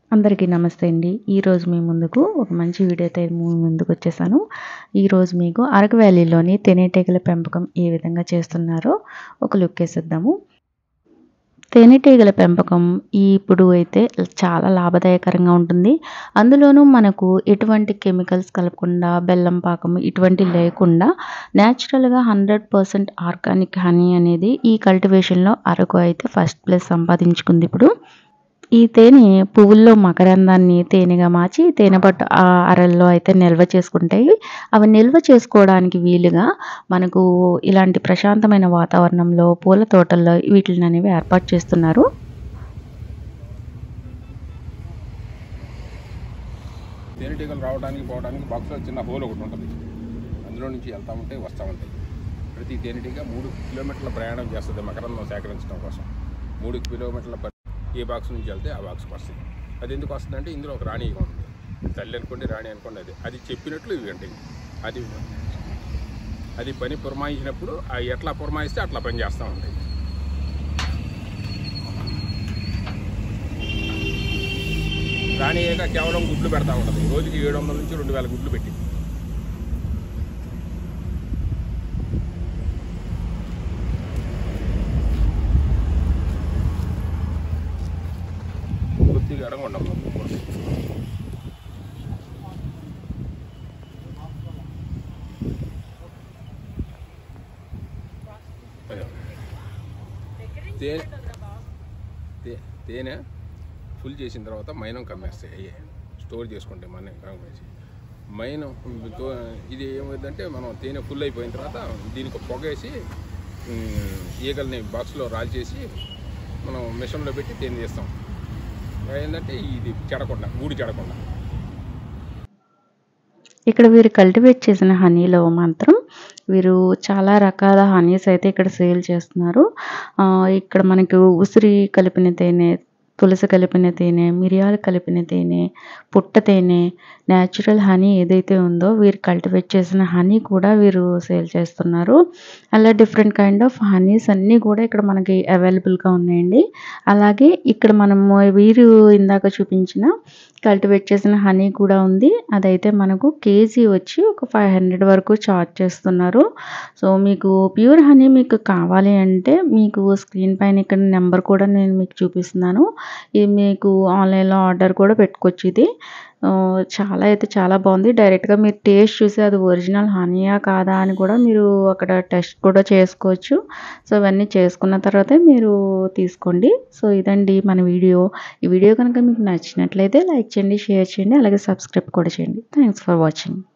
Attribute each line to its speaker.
Speaker 1: అందరికీ నమస్తే అండి ఈరోజు మీ ముందుకు ఒక మంచి వీడియోతో మీ ముందుకు వచ్చేసాను ఈరోజు మీకు అరకు వ్యాలీలోని తేనెటీగల పెంపకం ఏ విధంగా చేస్తున్నారో ఒక లుక్ వేసేద్దాము తేనెటీగల పెంపకం ఇప్పుడు అయితే చాలా లాభదాయకరంగా ఉంటుంది అందులోనూ మనకు ఎటువంటి కెమికల్స్ కలపకుండా బెల్లం పాకం ఇటువంటి లేకుండా న్యాచురల్గా హండ్రెడ్ పర్సెంట్ ఆర్గానిక్ హనీ అనేది ఈ కల్టివేషన్లో అరకు అయితే ఫస్ట్ ప్లేస్ సంపాదించుకుంది ఇప్పుడు ఈ తేనె పువ్వుల్లో మకరందాన్ని తేనెగా మార్చి తేనె పట్టు ఆ అరల్లో అయితే నిల్వ చేసుకుంటాయి అవి నిల్వ చేసుకోవడానికి వీలుగా మనకు ఇలాంటి ప్రశాంతమైన వాతావరణంలో పూల తోటల్లో వీటిని అనేవి ఏర్పాటు చేస్తున్నారు
Speaker 2: తేనెటీగలు రావడానికి పోవడానికి బాక్స్లో చిన్న హోల్ ఒకటి ఉంటుంది అందులో నుంచి వెళ్తూ ఉంటాయి వస్తూ ఉంటాయి ప్రతి తేనెటీగ మూడు కిలోమీటర్ల ప్రయాణం చేస్తుంది మకరందం సేకరించడం కోసం మూడు కిలోమీటర్ల ప- ఏ బాక్స్ నుంచి వెళ్తే ఆ బాక్స్కి వస్తుంది అది ఎందుకు వస్తుందంటే ఇందులో ఒక రాణి ఈగ ఉంటుంది తల్లి అనుకోండి రాణి అనుకోండి అది అది చెప్పినట్లు ఇవి ఉంటాయి అది అది పని పురమాయించినప్పుడు అవి ఎట్లా పురమాయిస్తే అట్లా పని చేస్తూ ఉంటాయి రాణి ఈగ కేవలం గుడ్లు పెడతా ఉంటుంది రోజుకి ఏడు వందల నుంచి రెండు వేల గుడ్లు పెట్టి కొద్దిగా ఎడంగా ఉండము అదే. తేనె తే- తేనె ఫుల్ చేసిన తర్వాత మైనం కమ్మేస్తాయి అయ్యే స్టోర్ చేసుకుంటాయి మన కమ్మేసి మైనం తో- ఇది ఏమైందంటే మనం తేనె ఫుల్ అయిపోయిన తర్వాత దీనికి పొగేసి ఉమ్, ఈగల్ని బాక్స్లో రాల్చేసి మనం మిషన్లో పెట్టి తేనె చేస్తాం ఏంటంటే ఇది చెడకుండా గూడు చెడకుండా
Speaker 1: ఇక్కడ వీరు కల్టివేట్ చేసిన హనీలో మాత్రం వీరు చాలా రకాల హనీస్ అయితే ఇక్కడ సేల్ చేస్తున్నారు ఆ, ఇక్కడ మనకు ఉసిరి కలిపిన తేనె తులసి కలిపిన తేనె మిరియాలు కలిపిన తేనె పుట్ట తేనె న్యాచురల్ హనీ ఏదైతే ఉందో వీరు కల్టివేట్ చేసిన హనీ కూడా వీరు సేల్ చేస్తున్నారు అలా డిఫరెంట్ కైండ్ ఆఫ్ హనీస్ అన్నీ కూడా ఇక్కడ మనకి అవైలబుల్గా ఉన్నాయండి అలాగే ఇక్కడ మనము వీరు ఇందాక చూపించిన కల్టివేట్ చేసిన హనీ కూడా ఉంది అదైతే మనకు కేజీ వచ్చి ఒక ఫైవ్ హండ్రెడ్ వరకు చార్జ్ చేస్తున్నారు సో మీకు ప్యూర్ హనీ మీకు కావాలి అంటే మీకు స్క్రీన్ పైన ఇక్కడ నెంబర్ కూడా నేను మీకు చూపిస్తున్నాను ఇది మీకు ఆన్లైన్లో ఆర్డర్ కూడా పెట్టుకోవచ్చు ఇది ఆ, చాలా అయితే చాలా బాగుంది డైరెక్ట్గా మీరు టేస్ట్ చూసి అది ఒరిజినల్ హనీయా కాదా అని కూడా మీరు అక్కడ టెస్ట్ కూడా చేసుకోవచ్చు సో ఇవన్నీ చేసుకున్న తర్వాతే మీరు తీసుకోండి సో ఇదండి మన వీడియో ఈ వీడియో కనుక మీకు నచ్చినట్లయితే లైక్ చేయండి షేర్ చేయండి అలాగే సబ్స్క్రైబ్ కూడా చేయండి థ్యాంక్స్ ఫర్ వాచింగ్